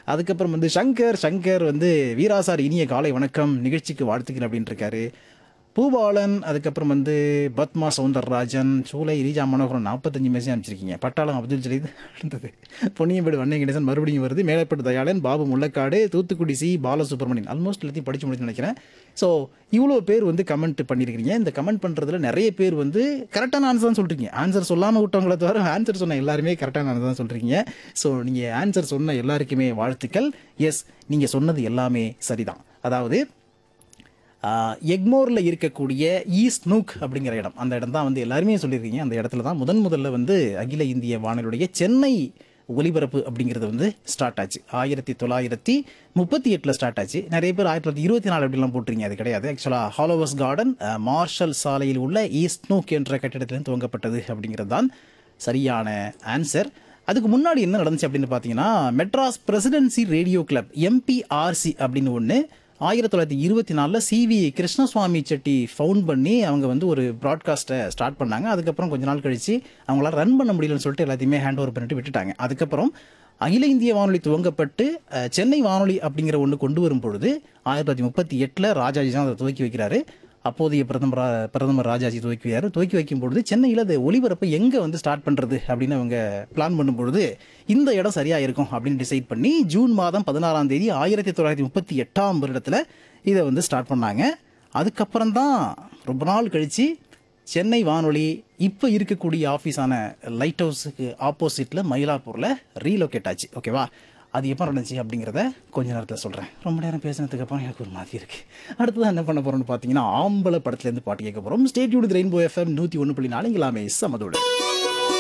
அதுக்கப்புறம் வந்து சங்கர் சங்கர் வந்து வீராசார் இனிய காலை வணக்கம் நிகழ்ச்சிக்கு வாழ்த்துக்கள் அப்படின்னு இருக்காரு பூபாலன் அதுக்கப்புறம் வந்து பத்மா சவுந்தரராஜன் சூலை ரீஜா மனோகரன் நாற்பத்தஞ்சு மெசேஜ் அனுப்பிச்சிருக்கீங்க பட்டாளம் அப்துல் ஜலீத் அடுத்தது பொன்னியம்பேடு வண்ணை கணேசன் மறுபடியும் வருது மேலப்பட்டு தயாளன் பாபு முள்ளக்காடு தூத்துக்குடி சி பாலசுப்ரமணியன் ஆல்மோஸ்ட் எல்லாத்தையும் படிச்சு முடிச்சு நினைக்கிறேன் ஸோ இவ்வளோ பேர் வந்து கமெண்ட் பண்ணியிருக்கிறீங்க இந்த கமெண்ட் பண்ணுறதுல நிறைய பேர் வந்து கரெக்டான ஆன்சர் தான் சொல்கிறீங்க ஆன்சர் சொல்லாமல் விட்டவங்கள தவிர ஆன்சர் சொன்ன எல்லாருமே கரெக்டான ஆன்சர் தான் சொல்கிறீங்க ஸோ நீங்கள் ஆன்சர் சொன்ன எல்லாருக்குமே வாழ்த்துக்கள் எஸ் நீங்கள் சொன்னது எல்லாமே சரிதான் அதாவது எக்மோரில் இருக்கக்கூடிய ஈஸ்ட் நூக் அப்படிங்கிற இடம் அந்த இடம் தான் வந்து எல்லாருமே சொல்லியிருக்கீங்க அந்த இடத்துல தான் முதன் முதல்ல வந்து அகில இந்திய வானொலியுடைய சென்னை ஒலிபரப்பு அப்படிங்கிறது வந்து ஸ்டார்ட் ஆச்சு ஆயிரத்தி தொள்ளாயிரத்தி முப்பத்தி எட்டில் ஸ்டார்ட் ஆச்சு நிறைய பேர் ஆயிரத்தி தொள்ளாயிரத்தி இருபத்தி நாலு அப்படிலாம் போட்டிருக்கீங்க அது கிடையாது ஆக்சுவலாக ஹாலோவஸ் கார்டன் மார்ஷல் சாலையில் உள்ள ஈஸ்ட் நூக் என்ற கட்டிடத்திலிருந்து துவங்கப்பட்டது அப்படிங்கிறது தான் சரியான ஆன்சர் அதுக்கு முன்னாடி என்ன நடந்துச்சு அப்படின்னு பார்த்தீங்கன்னா Madras presidency radio club MPRC அப்படின்னு ஒன்று ஆயிரத்தி தொள்ளாயிரத்தி இருபத்தி நாலில் சிவி கிருஷ்ணசுவாமி செட்டி ஃபவுண்ட் பண்ணி அவங்க வந்து ஒரு ப்ராட்காஸ்ட்டை ஸ்டார்ட் பண்ணாங்க அதுக்கப்புறம் கொஞ்ச நாள் கழிச்சு அவங்களால ரன் பண்ண முடியலன்னு சொல்லிட்டு எல்லாத்தையுமே ஹேண்ட் ஓவர் பண்ணிட்டு விட்டுட்டாங்க அதுக்கப்புறம் அகில இந்திய வானொலி துவங்கப்பட்டு அஹ், சென்னை வானொலி அப்படிங்கிற ஒன்று கொண்டு வரும் பொழுது ஆயிரத்தி தொள்ளாயிரத்தி முப்பத்தி எட்டில் ராஜாஜி தான் அதை துவக்கி வைக்கிறாரு அப்போதைய பிரதமர் ரா- பிரதமர் ராஜாஜி துவக்கி வைக்கிறாரு துவக்கி வைக்கும் பொழுது சென்னையில் அது ஒளிபரப்பை எங்கே வந்து ஸ்டார்ட் பண்ணுறது அப்படின்னு அவங்க பிளான் பண்ணும் பொழுது இந்த இடம் சரியாக இருக்கும் அப்படின்னு டிசைட் பண்ணி ஜூன் மாதம் பதினாறாம் தேதி ஆயிரத்தி தொள்ளாயிரத்தி முப்பத்தி எட்டாம் வருடத்தில் இதை வந்து ஸ்டார்ட் பண்ணாங்க அதுக்கப்புறம் தான் ரொம்ப நாள் கழித்து சென்னை வானொலி இப்போ இருக்கக்கூடிய ஆஃபீஸான லைட் ஹவுஸுக்கு ஆப்போசிட்டில் மயிலாப்பூரில் ரீலோகேட் ஆச்சு ஓகேவா அது எப்போ நடந்துச்சு அப்படிங்கிறத கொஞ்ச நேரத்தில் சொல்கிறேன் ரொம்ப நேரம் பேசினதுக்கு அப்புறம் எனக்கு ஒரு மாதிரி இருக்குது அடுத்ததான் என்ன பண்ண போகிறோம்னு பார்த்தீங்கன்னா ஆம்பளை படத்துலேருந்து பாட்டு கேட்க போகிறோம் ஸ்டேட்யூட் ரெயின்போ எஃப்எம் நூற்றி ஒன்று புள்ளி நாலு இங்கலாமே சமதோடு